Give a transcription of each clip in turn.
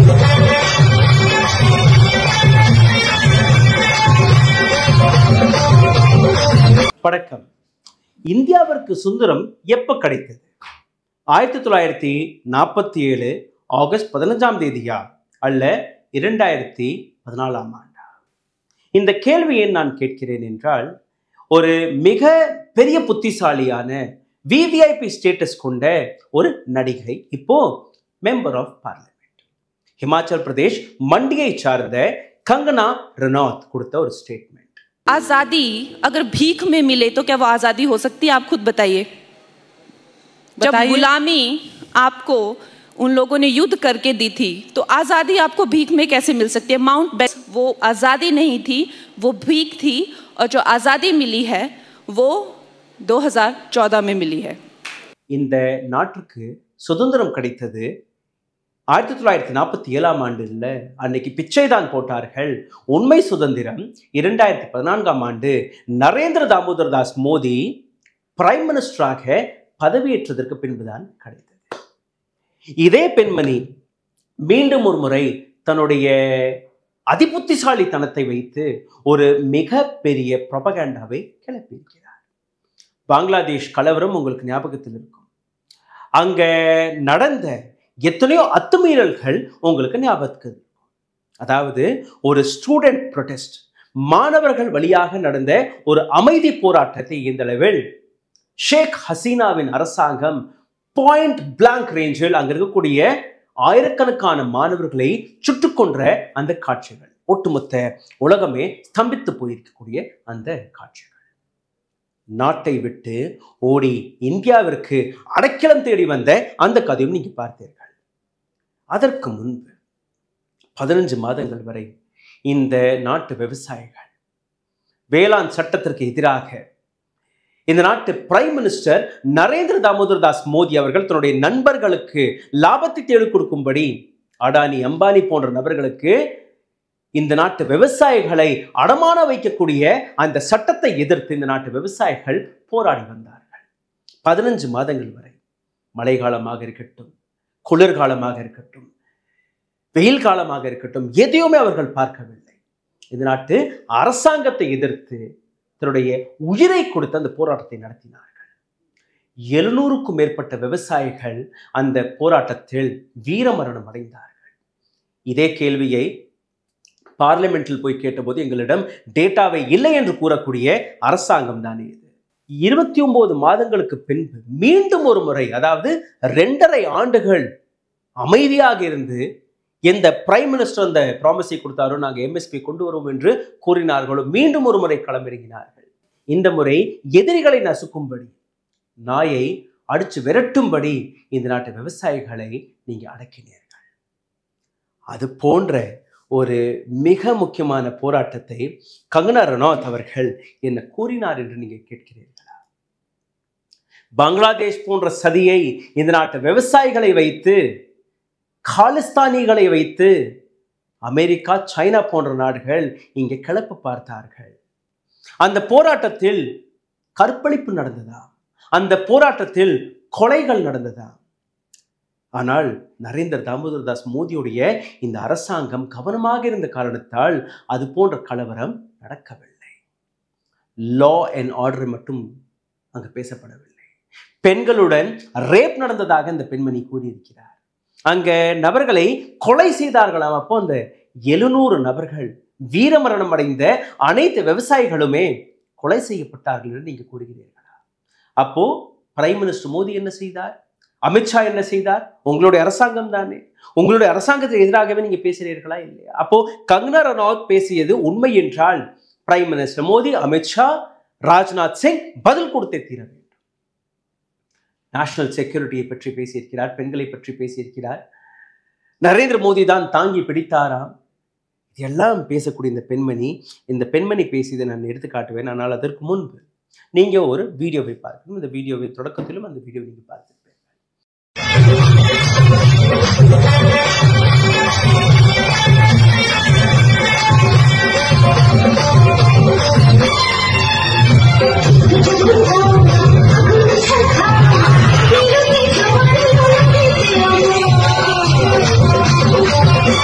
வணக்கம் இந்தியாவிற்கு சுதந்திரம் எப்ப கிடைத்தது ஆயிரத்தி தொள்ளாயிரத்தி நாற்பத்தி ஏழு ஆகஸ்ட் பதினஞ்சாம் தேதியா அல்ல இரண்டாயிரத்தி பதினாலாம் ஆண்டா இந்த கேள்வியை நான் கேட்கிறேன் என்றால் ஒரு மிக பெரிய புத்திசாலியான விவிஐபி ஸ்டேட்டஸ் கொண்ட ஒரு நடிகை இப்போ member of Parliament Himachal Pradesh மண்டியை சார்ந்த கங்கனா ரனாத் கொடுத்த ஒரு ஸ்டேட்மெண்ட் आजादी अगर भीख में मिले तो क्या वो आजादी हो सकती है आप खुद बताइए जब बताइए। गुलामी आपको उन लोगों ने युद्ध करके दी थी तो आजादी आपको भीख में कैसे मिल सकती है माउंट बेस्ट वो आजादी नहीं थी वो भीख थी और जो आजादी मिली है वो 2014 में मिली है இந்த நாட்டுக்கு சுதந்திரம் கிடைத்தது ஆயிரத்தி தொள்ளாயிரத்தி நாற்பத்தி ஏழாம் ஆண்டுல அன்னைக்கு பிச்சை தான் போட்டார்கள் உண்மை சுதந்திரம் இரண்டாயிரத்தி பதினான்காம் ஆண்டு நரேந்திர தாமோதர் தாஸ் மோடி பிரைம் மினிஸ்டராக பதவியேற்றதற்கு பின்புதான் கிடைத்தது இதே பெண்மணி மீண்டும் ஒரு முறை தன்னுடைய அதிபுத்திசாலித்தனத்தை வைத்து ஒரு மிக பெரிய ப்ரொபகேண்டாவை கிளப்பியிருக்கிறார் பங்களாதேஷ் கலவரம் உங்களுக்கு ஞாபகத்தில் இருக்கும் அங்க நடந்த எத்தனையோ அத்துமீறல்கள் உங்களுக்கு ஞாபகத்துக்கு இருக்கும். அதாவது ஒரு ஸ்டூடெண்ட் ப்ரொடெஸ்ட் மாணவர்கள் வழியாக நடந்த ஒரு அமைதி போராட்டத்தை இந்த அளவில் ஷேக் ஹசீனாவின் அரசாங்கம் பாயிண்ட் பிளாங்க் ரேஞ்சில் அங்க இருக்கக்கூடிய ஆயிரக்கணக்கான மாணவர்களை சுட்டுக் கொன்ற அந்த காட்சிகள் ஒட்டுமொத்த உலகமே ஸ்தம்பித்து போயிருக்கக்கூடிய அந்த காட்சிகள் நாட்டை விட்டு ஓடி இந்தியாவிற்கு அடைக்கலம் தேடி வந்த அந்த கதையும் நீங்க பார்த்தீர்கள் அதற்கு முன்பு பதினஞ்சு மாதங்கள் வரை இந்த நாட்டு விவசாயிகள் வேளாண் சட்டத்திற்கு எதிராக இந்த நாட்டு பிரைம் மினிஸ்டர் நரேந்திர தாமோதர் தாஸ் மோடி அவர்கள் தன்னுடைய நண்பர்களுக்கு லாபத்தை தேடி கொடுக்கும்படி அடானி அம்பானி போன்ற நபர்களுக்கு இந்த நாட்டு விவசாயிகளை அடமான வைக்கக்கூடிய அந்த சட்டத்தை எதிர்த்து இந்த நாட்டு விவசாயிகள் போராடி வந்தார்கள் பதினஞ்சு மாதங்கள் வரை மழைக்காலமாக இருக்கட்டும் குளிர்காலமாக இருக்கட்டும் வெயில் காலமாக இருக்கட்டும் எதையுமே அவர்கள் பார்க்கவில்லை இந்த நாட்டு அரசாங்கத்தை எதிர்த்து தன்னுடைய உயிரை கொடுத்து அந்த போராட்டத்தை நடத்தினார்கள் எழுநூறுக்கும் மேற்பட்ட விவசாயிகள் அந்த போராட்டத்தில் வீரமரணம் அடைந்தார்கள் இதே கேள்வியை பார்லிமெண்டில் போய் கேட்டபோது எங்களிடம் டேட்டாவை இல்லை என்று கூறக்கூடிய அரசாங்கம் தானே இது இருபத்தி ஒன்பது மாதங்களுக்கு பின்பு மீண்டும் ஒரு முறை அதாவது ரெண்டரை ஆண்டுகள் அமைதியாக இருந்து எந்த பிரைம் மினிஸ்டர் அந்த ப்ராமிஸை கொடுத்தாரோ நாங்கள் எம்எஸ்பி கொண்டு வருவோம் என்று கூறினார்களோ மீண்டும் ஒரு முறை களமிறங்கினார்கள் இந்த முறை எதிரிகளை நசுக்கும்படி நாயை அடிச்சு விரட்டும்படி இந்த நாட்டு விவசாயிகளை நீங்க அடக்கினீர்கள் அது போன்ற ஒரு மிக முக்கியமான போராட்டத்தை கங்கனா ரனாத் அவர்கள் என்ன கூறினார் என்று நீங்க கேட்கிறீர்களா பங்களாதேஷ் போன்ற சதியை இந்த நாட்டு விவசாயிகளை வைத்து காலிஸ்தானிகளை வைத்து அமெரிக்கா சைனா போன்ற நாடுகள் இங்கே கிளப்பு பார்த்தார்கள் அந்த போராட்டத்தில் கற்பழிப்பு நடந்ததா அந்த போராட்டத்தில் கொலைகள் நடந்ததா ஆனால் நரேந்திர தாமோதர் தாஸ் மோடியுடைய இந்த அரசாங்கம் கவனமாக இருந்த காரணத்தால் அது போன்ற கலவரம் நடக்கவில்லை லா அண்ட் ஆர்டர் மட்டும் அங்கு பேசப்படவில்லை பெண்களுடன் ரேப் நடந்ததாக இந்த பெண்மணி கூறியிருக்கிறார் அங்க நபர்களை கொலை செய்தார்களாம் அப்போ அந்த எழுநூறு நபர்கள் வீரமரணம் அடைந்த அனைத்து விவசாயிகளுமே கொலை செய்யப்பட்டார்கள் என்று நீங்க கூறுகிறீர்களா அப்போ பிரைம் மினிஸ்டர் மோடி என்ன செய்தார் அமித்ஷா என்ன செய்தார் உங்களுடைய அரசாங்கம் தானே உங்களுடைய அரசாங்கத்துக்கு எதிராகவே நீங்க பேசுறீர்களா இல்லையா அப்போ கங்கனா ரனாவத் பேசியது உண்மை என்றால் பிரைம் மினிஸ்டர் மோடி அமித்ஷா ராஜ்நாத் சிங் பதில் கொடுத்தே தீர வேண்டும் நேஷனல் செக்யூரிட்டியை பற்றி பேசியிருக்கிறார் பெண்களை பற்றி பேசியிருக்கிறார் நரேந்திர மோடி தான் தாங்கி பிடித்தாராம் இதெல்லாம் பேசக்கூடிய இந்த பெண்மணி இந்த பெண்மணி பேசியதை நான் எடுத்து காட்டுவேன் ஆனால் அதற்கு முன்பு நீங்க ஒரு வீடியோவை பார்க்கணும் இந்த வீடியோவை தொடக்கத்திலும் அந்த வீடியோ நீங்க பார்த்துருப்பீங்க Thank you.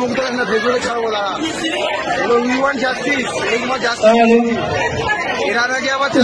तुमको ना फेसबुक क्या बोला बोलो वी वांट जस्टिस एक बार जस्टिस इराना क्या बात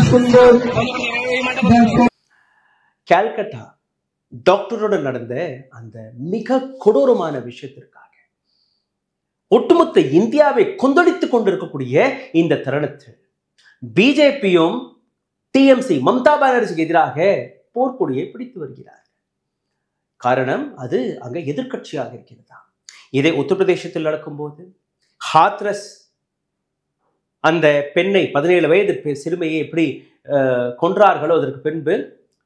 கால்கட்டா டாக்டரோட நடந்த அந்த மிக கொடூரமான விஷயத்திற்காக ஒட்டுமொத்த இந்தியாவை கொந்தளித்துக் கொண்டிருக்கக்கூடிய இந்த தருணத்தில் பிஜேபியும் டிஎம்சி மம்தா பானர்ஜிக்கு எதிராக போர்க்கொடியை பிடித்து வருகிறார் காரணம் அது அங்க எதிர்க்கட்சியாக இருக்கிறதா இதை உத்தரப்பிரதேசத்தில் நடக்கும்போது ஹாத்ரஸ் அந்த பெண்ணை பதினேழு வயது பெ- சிறுமியை எப்படி அஹ், கொன்றார்களோ அதற்கு பின்பு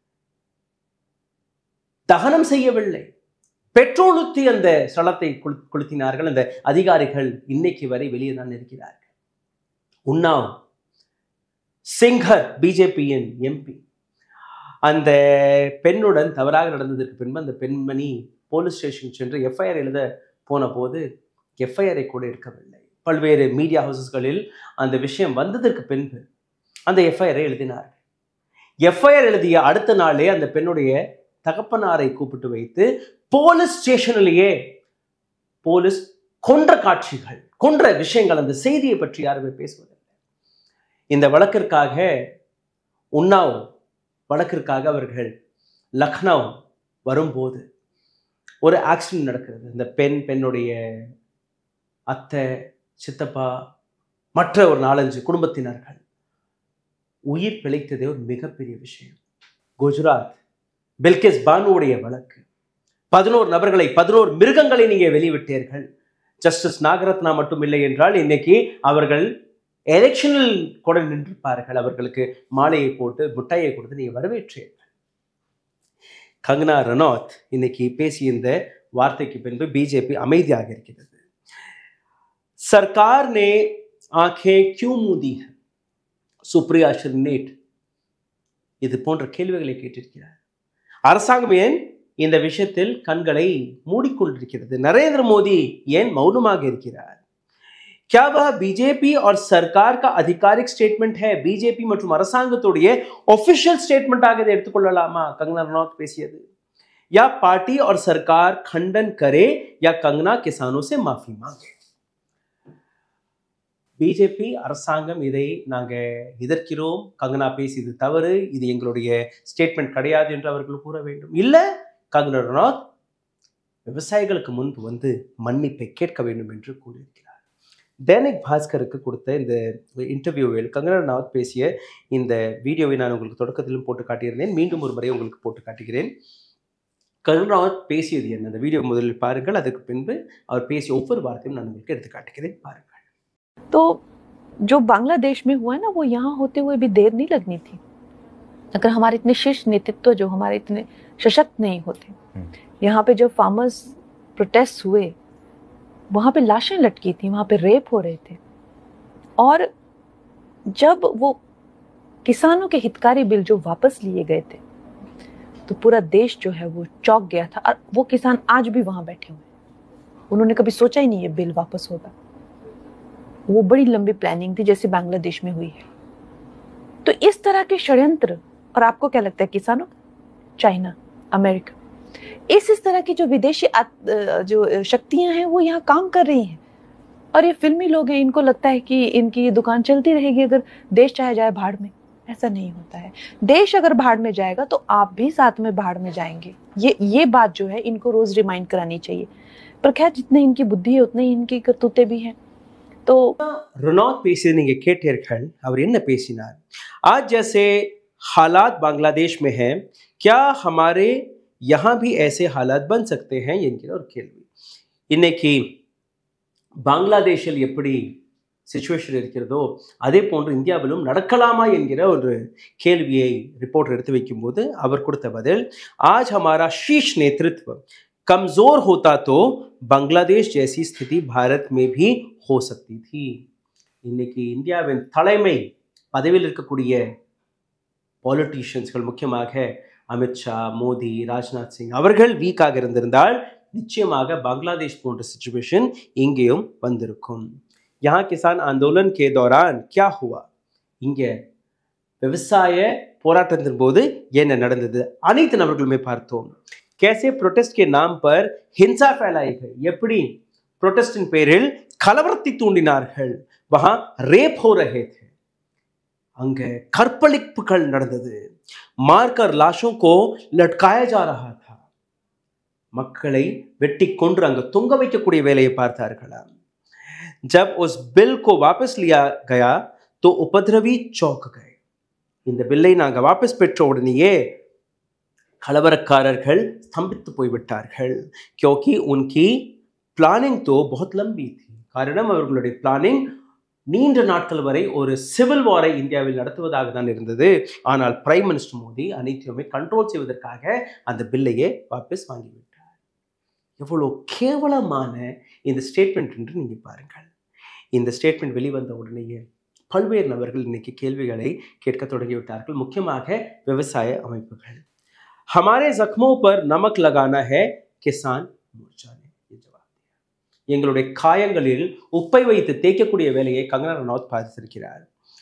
தகனம் செய்யவில்லை பெட்ரோல் ஊற்றி அந்த ஸ்தலத்தை கொளு- கொளுத்தினார்கள் அந்த அதிகாரிகள் இன்னைக்கு வரை வெளியே தான் இருக்கிறார்கள் உன்னாவ் சிங்கர் பிஜேபியின் எம்பி அந்த பெண்ணுடன் தவறாக நடந்ததற்கு பின்பு அந்த பெண்மணி போலீஸ் ஸ்டேஷன் சென்று எஃப்ஐஆர் எழுத போன போது எஃப்ஐஆரை கூட எடுக்கவில்லை பல்வேறு மீடியா ஹவுசஸ்களில் அந்த விஷயம் வந்ததற்கு பின்பு அந்த எஃப்ஐஆரை எழுதினார்கள் எஃப்ஐஆர் எழுதிய அடுத்த நாளே அந்த பெண்ணுடைய தகப்பனாரை கூப்பிட்டு வைத்து போலீஸ் ஸ்டேஷனிலேயே போலீஸ் கொன்ற காட்சிகள் கொன்ற விஷயங்கள் அந்த செய்தியை பற்றி யாருமே பேசுவதில்லை இந்த வழக்கிற்காக உன்னாவ் வழக்கிற்காக அவர்கள் லக்னோ வரும்போது ஒரு ஆக்சிடென்ட் நடக்கிறது இந்த பெண் பெண்ணுடைய அத்தை சித்தப்பா மற்ற ஒரு நாலஞ்சு குடும்பத்தினர்கள் உயிர் பிழைத்ததே ஒரு மிகப்பெரிய விஷயம் குஜராத் பில்கிஸ் பானுவுடைய வழக்கு பதினோரு நபர்களை பதினோரு மிருகங்களை நீங்க வெளிவிட்டீர்கள் ஜஸ்டிஸ் நாகரத்னா மட்டும் இல்லை என்றால் இன்னைக்கு அவர்கள் எலெக்ஷனில் கூட நின்றிருப்பார்கள் அவர்களுக்கு மாலையை போட்டு முட்டாயை கொடுத்து நீங்க வரவேற்றீர்கள் கங்கனா ரனோத் இன்னைக்கு பேசிய இந்த வார்த்தைக்கு பின்பு பிஜேபி அமைதியாக இருக்கிறது सरकार ने आंखें क्यों मूदी है சுப்ரியா ஷிர்னேட் இது போன்ற கேள்விகளை கேட்டிருக்கிறார் அரசாங்கம் ஏன் இந்த விஷயத்தில் கண்களை மூடிக்கொண்டிருக்கிறது நரேந்திர மோடி ஏன் மௌனமாக இருக்கிறார் क्या वह बीजेपी और सरकार का आधिकारिक स्टेटमेंट है बीजेपी மற்றும் அரசாங்கத்துடைய ऑफिशियल स्टेटमेंट ஆக இதை எடுத்துக்கொள்ளலாமா कंगना रनौत பேசியது या पार्टी और सरकार खंडन करे या कंगना किसानों से माफी मांगे பிஜேபி அரசாங்கம் இதை நாங்க எதிர்க்கிறோம் கங்கனா பேசியது தவறு இது எங்களுடைய ஸ்டேட்மெண்ட் கிடையாது என்று அவர்கள் கூற வேண்டும் இல்ல கங்கனா ரனாத் விவசாயிகளுக்கு முன்பு வந்து மன்னிப்பை கேட்க வேண்டும் என்று கூறியிருக்கிறார் தைனிக் பாஸ்கருக்கு கொடுத்த இந்த இன்டர்வியூவில் கங்கனா ரனாத் பேசிய இந்த வீடியோவை நான் உங்களுக்கு தொடக்கத்திலும் போட்டு காட்டியிருந்தேன் மீண்டும் ஒரு முறை உங்களுக்கு போட்டு காட்டுகிறேன் கங்கனா ரனாத் பேசியது என்ன அந்த வீடியோ முதலில் பாருங்கள் அதற்கு பின்பு அவர் பேசிய ஒவ்வொரு வார்த்தையும் நான் உங்களுக்கு எடுத்து காட்டுகிறேன் பாருங்கள் तो जो बांग्लादेश में हुआ है ना वो यहाँ होते हुए भी देर नहीं लगनी थी अगर हमारे इतने शीर्ष नेतृत्व जो हमारे इतने सशक्त नहीं होते यहाँ पे जब फार्मर्स प्रोटेस्ट हुए वहाँ पे लाशें लटकी थी वहाँ पे रेप हो रहे थे और जब वो किसानों के हितकारी बिल जो वापस लिए गए थे तो पूरा देश जो है वो चौक गया था और वो किसान आज भी वहाँ बैठे हुए हैं उन्होंने कभी सोचा ही नहीं ये बिल वापस होगा वो बड़ी लंबी प्लानिंग थी जैसे बांग्लादेश में हुई है तो इस तरह के षड्यंत्र और आपको क्या लगता है किसानों चाइना अमेरिका इस इस तरह की जो विदेशी आत- अ, जो शक्तियां हैं वो यहाँ काम कर रही हैं और ये फिल्मी लोग हैं इनको लगता है कि इनकी ये दुकान चलती रहेगी अगर देश चाहे जाए भाड़ में ऐसा नहीं होता है देश अगर भाड़ में जाएगा तो आप भी साथ में भाड़ में जाएंगे ये ये बात जो है इनको रोज रिमाइंड करानी चाहिए पर खैर जितनी इनकी बुद्धि है उतनी इनकी करतूतें भी हैं तो ரொனால்ட் பேசியது நீங்க கேட்டீர்கள் அவர் என்ன பேசினார் आज जैसे हालात बांग्लादेश में हैं क्या हमारे यहाँ भी ऐसे हालात बन सकते हैं என்கிற ஒரு கேள்வி இன்னைக்கு பங்களாதேஷில் எப்படி சுச்சுவேஷன் இருக்கிறதோ அதே போன்று இந்தியாவிலும் நடக்கலாமா என்கிற ஒரு கேள்வியை ரிப்போர்ட் எடுத்து வைக்கும்போது அவர் கொடுத்த பதில் आज हमारा शीर्ष नेतृत्व कमजोर होता तो बांग्लादेश जैसी स्थिति भारत में भी हो सकती थी இன்னைக்கு இந்தியாவின் தலைமை பதவியில் இருக்கக்கூடிய பாலிட்டிஷியன்ஸ்கள் முக்கியமாக அமித்ஷா மோடி ராஜ்நாத் சிங் அவர்கள் வீக்காக இருந்திருந்தால் நிச்சயமாக பங்களாதேஷ் போன்ற சுச்சுவேஷன் இங்கேயும் வந்திருக்கும் यहाँ किसान आंदोलन के दौरान क्या हुआ இங்க விவசாய போராட்டத்தின் போது என்ன நடந்தது அனைத்து நபர்களுமே பார்த்தோம் कैसे प्रोटेस्ट के नाम पर हिंसा फैलाई गई எப்படி புரொட்டஸ்டின் பேரில் கலவரத்தை தூண்டினார்கள் வஹா ரேப் ஹோ ரஹே थे அங்க கற்பழிப்புகள் நடந்தது மார்க்கர் லாஷோं को लटकाया जा रहा था மக்களை வெட்டி கொன்று அங்க தொங்க வைக்கக்கூடிய வேலையை பார்த்தார்களாம் जब उस बिल को वापस लिया गया तो उपद्रवी चौक गए இந்த பில்லை நாங்க வாபஸ் பெற்ற உடனேயே கலவரக்காரர்கள் ஸ்தம்பித்து போய்விட்டார்கள் क्योंकि उनकी பிளானிங் तो बहुत लंबी थी காரணம் அவர்களுடைய பிளானிங் நீண்ட நாட்கள் வரை ஒரு சிவில் வாரை இந்தியாவில் நடத்துவதாக தான் இருந்தது ஆனால் பிரைம் மினிஸ்டர் மோடி அனைத்தையுமே கண்ட்ரோல் செய்வதற்காக அந்த பில்லையே வாபஸ் வாங்கிவிட்டார் எவ்வளோ கேவலமான இந்த ஸ்டேட்மெண்ட் என்று நீங்கள் பாருங்கள் இந்த ஸ்டேட்மெண்ட் வெளிவந்த உடனேயே பல்வேறு நபர்கள் இன்னைக்கு கேள்விகளை கேட்க தொடங்கிவிட்டார்கள் முக்கியமாக விவசாய அமைப்புகள் हमारे जख्मों पर नमक लगाना है किसान मोर्चा ने ये जवाब दिया எங்களுடைய காயங்களில் உப்பை வைத்து தேய்க்கக்கூடிய வேலையை கங்கனா ரனௌத் பார்த்திருக்கிறார்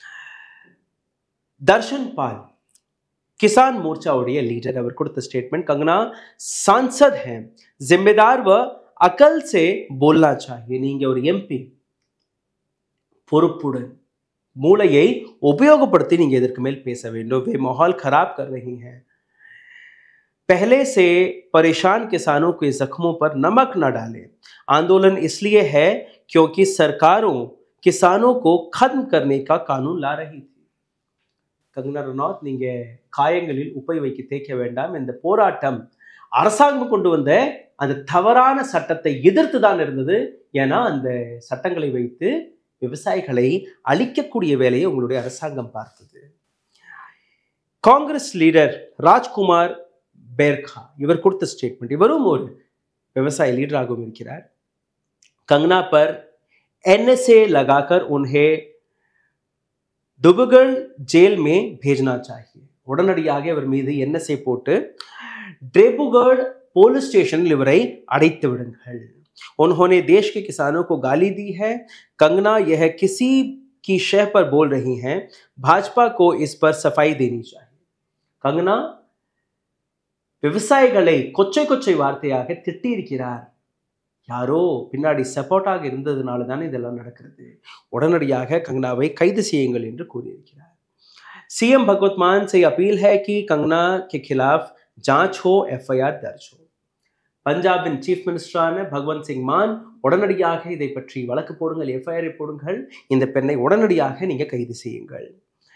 தர்ஷன் பால் கிசான் மோர்ச்சாவுடைய லீடர் அவர் கொடுத்த ஸ்டேட்மெண்ட் कंगना सांसद हैं जिम्मेदार व अकल से बोलना चाहिए நீங்க ஒரு எம்பி பொறுப்புடன் மூளையை உபயோகப்படுத்தி நீங்க இதற்கு மேல் பேச வேண்டும் वे माहौल खराब कर रही हैं पहले से परेशान किसानों के जख्मों पर नमक न डालें आंदोलन इसलिए है क्योंकि सरकारों किसानों को खत्म करने का कानून ला रही थी கங்கனா ரனௌத் நீங்க காயங்களில் உப்பை வைக்க தேய்க்க வேண்டாம் இந்த போராட்டம் அரசாங்கம் கொண்டு வந்த அந்த தவறான சட்டத்தை எதிர்த்து தான் இருந்தது ஏன்னா அந்த சட்டங்களை வைத்து விவசாயிகளை அழிக்கக்கூடிய வேலையை உங்களுடைய அரசாங்கம் பார்த்தது காங்கிரஸ் லீடர் ராஜ்குமார் பேர்கா இவர் கொடுத்த ஸ்டேட்மெண்ட் இவரும் ஒரு விவசாய லீடராகவும் இருக்கிறார் कंगना पर एनएसए लगाकर उन्हें दुबगढ़ जेल में भेजना चाहिए உடனடியாக இவர் மீது என்எஸ்ஏ போட்டு ड्रेबुगढ़ पुलिस स्टेशन इवரை அடைத்து விடுங்கள் उन्होंने देश के किसानों को गाली दी है कंगना यह किसी की शह पर बोल रही हैं भाजपा को इस पर सफाई देनी चाहिए कंगना விவசாயிகளை கொச்சை கொச்சை வார்த்தையாக திட்டியிருக்கிறார் யாரோ பின்னாடி சப்போர்ட்டாக இருந்ததுனால தானே இதெல்லாம் நடக்கிறது உடனடியாக कंगनाவை கைது செய்யுங்கள் என்று கூறியிருக்கிறார் सीएम भगवत मान से अपील है कि कंगना के खिलाफ जांच हो एफआईआर दर्ज हो பஞ்சாபின் சீஃப் மினிஸ்டரான பகவந்த் சிங் மான் உடனடியாக இதை பற்றி வழக்கு போடுங்கள் எஃப்ஐஆரை போடுங்கள் இந்த பெண்ணை உடனடியாக நீங்க கைது செய்யுங்கள்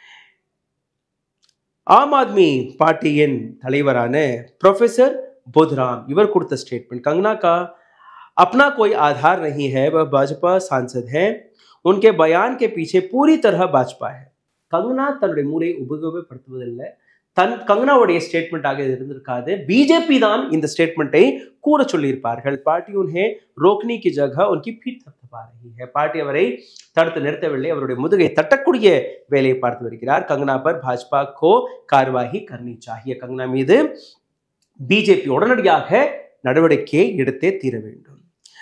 ஆம் ஆத்மி பார்ட்டியின் தலைவரான प्रोफेसर बुधराम इवर கொடுத்த स्टेटमेंट कंगना का अपना कोई आधार नहीं है वह भाजपा सांसद हैं उनके बयान के पीछे पूरी तरह भाजपा है கங்கனா தன்னுடைய மூளை உபயோகப்படுத்துவதில்லை தன் கங்கனாவுடைய ஸ்டேட்மெண்ட்டாக இது இருந்திருக்காது பிஜேபி தான் இந்த ஸ்டேட்மெண்ட்டை கூற சொல்லியிருப்பார்கள் பார்ட்டி உன்ஹே ரோக்னி கி ஜகா உன்கி பீட் தப்பா ரही है பார்ட்டி அவரை தடுத்து நிறுத்தவில்லை அவருடைய முதுகை தட்டக்கூடிய வேலையை பார்த்து வருகிறார் கங்கனா பர் பாஜ்பா கோ கார்வாகி கர்னி சாகிய கங்கனா மீது பிஜேபி உடனடியாக நடவடிக்கையை எடுத்தே தீர வேண்டும்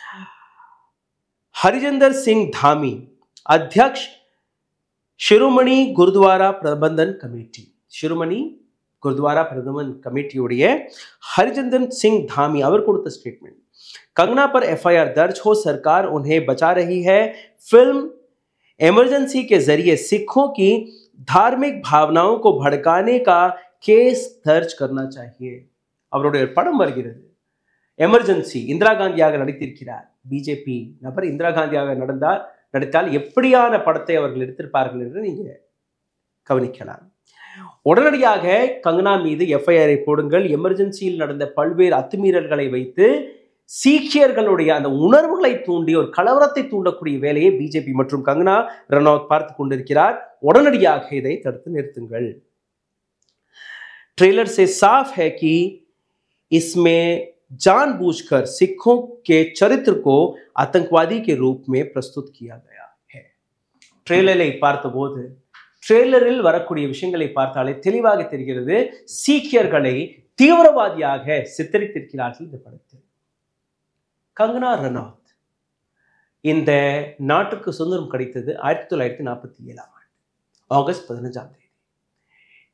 ஹரிஜந்தர் சிங் தாமி அத்தியக்ஷ சிறுமணி குருத்வாரா பிரபந்தன் கமிட்டி சிறுமணி குருத்வாரா பிரபந்தன் கமிட்டியுடைய हरिचंदन सिंह धामी அவர் கொடுத்த स्टेटमेंट कंगना पर एफआईआर दर्ज हो सरकार उन्हें बचा रही है फिल्म इमरजेंसी के जरिए सिखों की धार्मिक भावनाओं को भड़काने का केस दर्ज करना चाहिए அவருடைய ஒரு படம் வருகிறது எமர்ஜென்சி இந்திரா காந்தியாக நடித்திருக்கிறார் பிஜேபி நபர் இந்திரா காந்தியாக நடந்தால் நடித்தால் எப்படியான படத்தை அவர்கள் எடுத்திருப்பார்கள் என்று நீங்க கவனிக்கலாம் உடனடியாக கங்கனா மீது எஃப்ஐஆரை போடுங்கள் எமர்ஜென்சியில் நடந்த பல்வேறு அத்துமீறல்களை வைத்து சீக்கியர்களுடைய அந்த உணர்வுகளை தூண்டி ஒரு கலவரத்தை தூண்டக்கூடிய வேலையை பிஜேபி மற்றும் கங்கனா ரனௌத் பார்த்து கொண்டிருக்கிறார் உடனடியாக இதை தடுத்து நிறுத்துங்கள் ट्रेलर से साफ है कि इसमें जानबूझकर सिखों के चरित्र को आतंकवादी के रूप में प्रस्तुत किया गया है ட்ரெய்லரை பார்த்தபோது ட்ரெய்லரில் வரக்கூடிய விஷயங்களை பார்த்தாலே தெளிவாக தெரிகிறது சீக்கியர்களை தீவிரவாதியாக சித்தரித்திருக்கிறார்கள் இந்த படத்தில் கங்கனா ரனாத் இந்த நாட்டுக்கு சுதந்திரம் கிடைத்தது ஆயிரத்தி தொள்ளாயிரத்தி நாற்பத்தி ஏழாம் ஆண்டு ஆகஸ்ட் பதினஞ்சாம் தேதி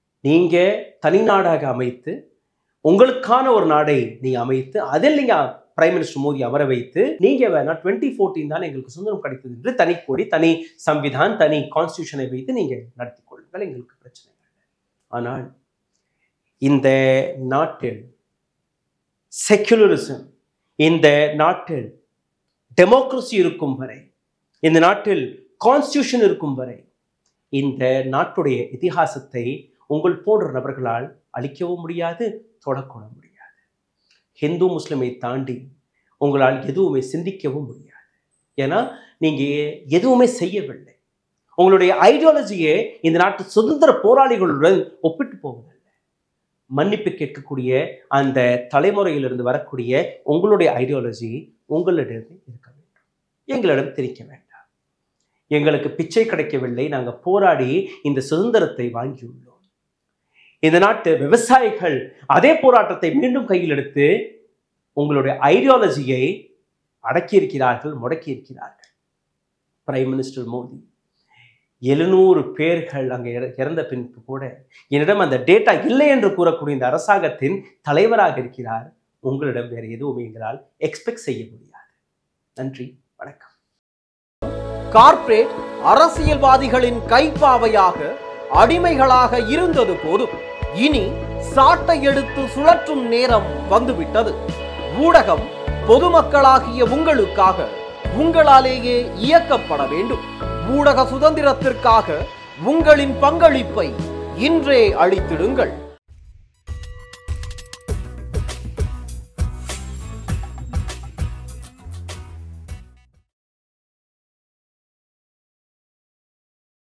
நீங்க தனி நாடாக அமைத்து உங்களுக்கான ஒரு நாடை நீங்க அமைத்து அதில் நீங்க பிரைம் மினிஸ்டர் மோடி அமர வைத்து நீங்க வேணா டுவெண்ட்டி ஃபோர்டீன் தான் எங்களுக்கு சுதந்திரம் கிடைத்தது என்று தனி கோடி தனி சம்விதான் தனி கான்ஸ்டியூஷனை வைத்து நீங்க நடத்தி கொள்ளுங்கள் எங்களுக்கு பிரச்சனை இல்லை ஆனால் இந்த நாட்டில் செக்குலரிசம் இந்த நாட்டில் டெமோக்ரஸி இருக்கும் வரை இந்த நாட்டில் கான்ஸ்டியூஷன் இருக்கும் வரை இந்த நாட்டுடைய இதிகாசத்தை உங்கள் போன்ற நபர்களால் அழிக்கவும் முடியாது தொடக்கூட முடியாது ஹிந்து முஸ்லிமை தாண்டி உங்களால் எதுவுமே சிந்திக்கவும் முடியாது ஏன்னா நீங்க எதுவுமே செய்யவில்லை உங்களுடைய ஐடியாலஜியே இந்த நாட்டு சுதந்திர போராளிகளுடன் ஒப்பிட்டு போவதல்ல மன்னிப்பு கேட்கக்கூடிய அந்த தலைமுறையிலிருந்து வரக்கூடிய உங்களுடைய ஐடியாலஜி உங்களிடம் இருக்க வேண்டும் எங்களிடம் திரிக்க வேண்டாம் எங்களுக்கு பிச்சை கிடைக்கவில்லை நாங்கள் போராடி இந்த சுதந்திரத்தை வாங்கியுள்ளோம் இந்த நாட்டு விவசாயிகள் அதே போராட்டத்தை மீண்டும் கையில் எடுத்து உங்களுடைய ஐடியாலஜியை அடக்கியிருக்கிறார்கள் முடக்கியிருக்கிறார்கள் பிரைம் மினிஸ்டர் மோடி எழுநூறு பேர்கள் அங்கே இற- இறந்த பின்பு கூட என்னிடம் அந்த டேட்டா இல்லை என்று கூறக்கூடிய இந்த அரசாங்கத்தின் தலைவராக இருக்கிறார் உங்களிடம் வேறு எதுவுமே எங்களால் எக்ஸ்பெக்ட் செய்ய முடியாது நன்றி வணக்கம் கார்ப்பரேட் அரசியல்வாதிகளின் கைப்பாவையாக அடிமைகளாக இருந்தது போதும் இனி சாட்டை எடுத்து சுழற்றும் நேரம் வந்துவிட்டது ஊடகம் பொதுமக்களாகிய உங்களுக்காக உங்களாலேயே இயக்கப்பட வேண்டும் ஊடக சுதந்திரத்திற்காக உங்களின் பங்களிப்பை இன்றே அளித்திடுங்கள்